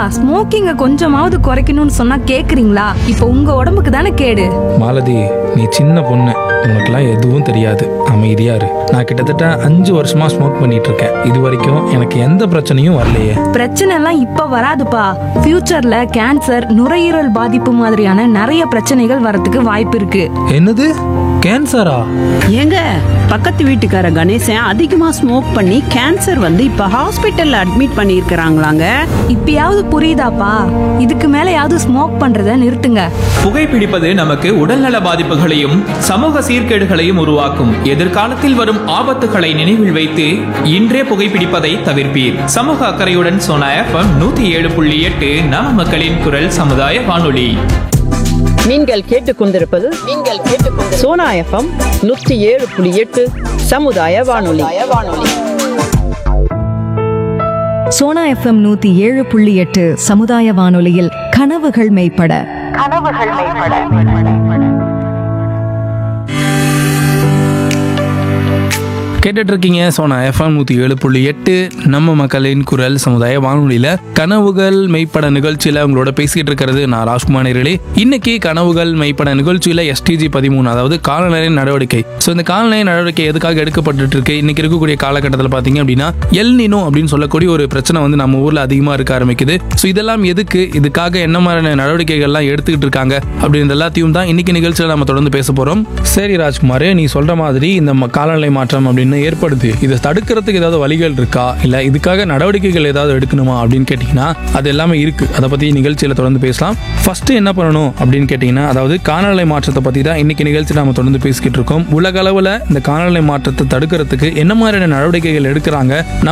ஸ்மோக்கிங்க கொஞ்சமாவது குறைக்கணும்னு சொன்னா கேக்குறீங்களா இப்போ உங்க உடம்புக்கு தானே கேடு மாலதி நீ சின்ன பொண்ணு உனக்குலாம் எதுவும் தெரியாது அமைதியா இரு நான் கிட்டத்தட்ட அஞ்சு வருஷமா ஸ்மோக் பண்ணிட்டு இருக்கேன் இது வரைக்கும் எனக்கு எந்த பிரச்சனையும் வரலையே பிரச்சனை எல்லாம் இப்ப வராதுப்பா ஃபியூச்சர்ல கேன்சர் நுரையீரல் பாதிப்பு மாதிரியான நிறைய பிரச்சனைகள் வரதுக்கு வாய்ப்பு இருக்கு என்னது கேன்சரா ஏங்க பக்கத்து வீட்டுக்கார கணேசன் அதிகமா ஸ்மோக் பண்ணி கேன்சர் வந்து இப்ப ஹாஸ்பிட்டல்ல அட்மிட் பண்ணியிருக்கிறாங்களாங்க இப்பயாவது புரியுதாப்பா இதுக்கு மேலயாவது ஸ்மோக் பண்றத நிறுத்துங்க புகைப்பிடிப்பது நமக்கு உடல்நல பாதிப்புகளையும் சமூக சீர்கேடுகளையும் உருவாக்கும் எதிர்காலத்தில் வரும் ஆபத்துகளை நினைவில் வைத்து இன்றே புகைப்பிடிப்பதை தவிர்ப்பீர் சமூக அக்கறையுடன் சோனா எஃப்எம் நூத்தி ஏழு புள்ளி எட்டு நம மக்களின் குரல் சமுதாய வானொலி நீங்கள் கேட்டுக்கொண்டிருப்பது நீங்கள் கேட்டுக்கொண்டு சோனா எஃப்எம் நூற்றி ஏழு புள்ளி எட்டு சமுதாய வானொலி வானொலி சோனா எஃப்எம் நூத்தி ஏழு புள்ளி எட்டு சமுதாய வானொலியில் கனவுகள் மெய்ப்பட கேட்டுட்டு இருக்கீங்க சோனா எஃப்எம் நூற்றி ஏழு புள்ளி எட்டு நம்ம மக்களின் குரல் சமுதாய வானொலியில் கனவுகள் மெய்ப்பட நிகழ்ச்சியில் உங்களோட பேசிக்கிட்டு இருக்கிறது நான் ராஜ்குமார் நேரலி இன்னைக்கு கனவுகள் மெய்ப்பட நிகழ்ச்சியில் எஸ்டிஜி பதிமூணு அதாவது காலநிலை நடவடிக்கை ஸோ இந்த காலநிலை நடவடிக்கை எதுக்காக எடுக்கப்பட்டுட்டு இருக்கு இன்னைக்கு இருக்கக்கூடிய காலகட்டத்தில் பார்த்தீங்க அப்படின்னா எல் நினோ அப்படின்னு சொல்லக்கூடிய ஒரு பிரச்சனை வந்து நம்ம ஊரில் அதிகமாக இருக்க ஆரம்பிக்குது ஸோ இதெல்லாம் எதுக்கு இதுக்காக என்ன மாதிரியான நடவடிக்கைகள்லாம் எடுத்துக்கிட்டு இருக்காங்க அப்படின்ற எல்லாத்தையும் தான் இன்னைக்கு நிகழ்ச்சியில் நம்ம தொடர்ந்து பேச போகிறோம் சரி ராஜ்குமார் நீ சொல்ற மாதிரி இந்த ம- காலநிலை மாற்றம் அப்படின்னு ஏற்படுது இதை தடுக்கிறதுக்கு ஏதாவது வழிகள் இருக்கா இல்லை இதுக்காக நடவடிக்கைகள் ஏதாவது எடுக்கணுமா அப்படின்னு கேட்டிங்கன்னா அது எல்லாமே இருக்கு அதை பற்றி நிகழ்ச்சியில் தொடர்ந்து பேசலாம் ஃபர்ஸ்ட் என்ன பண்ணணும் அப்படின்னு கேட்டிங்கன்னா அதாவது காலநிலை மாற்றத்தை பற்றி தான் இன்னைக்கு நிகழ்ச்சி நாம தொடர்ந்து பேசிக்கிட்டு இருக்கோம் உலக அளவில் இந்த காலநிலை மாற்றத்தை தடுக்கிறதுக்கு என்ன மாதிரியான நடவடிக்கைகள் எடுக்கிறாங்க நம்ம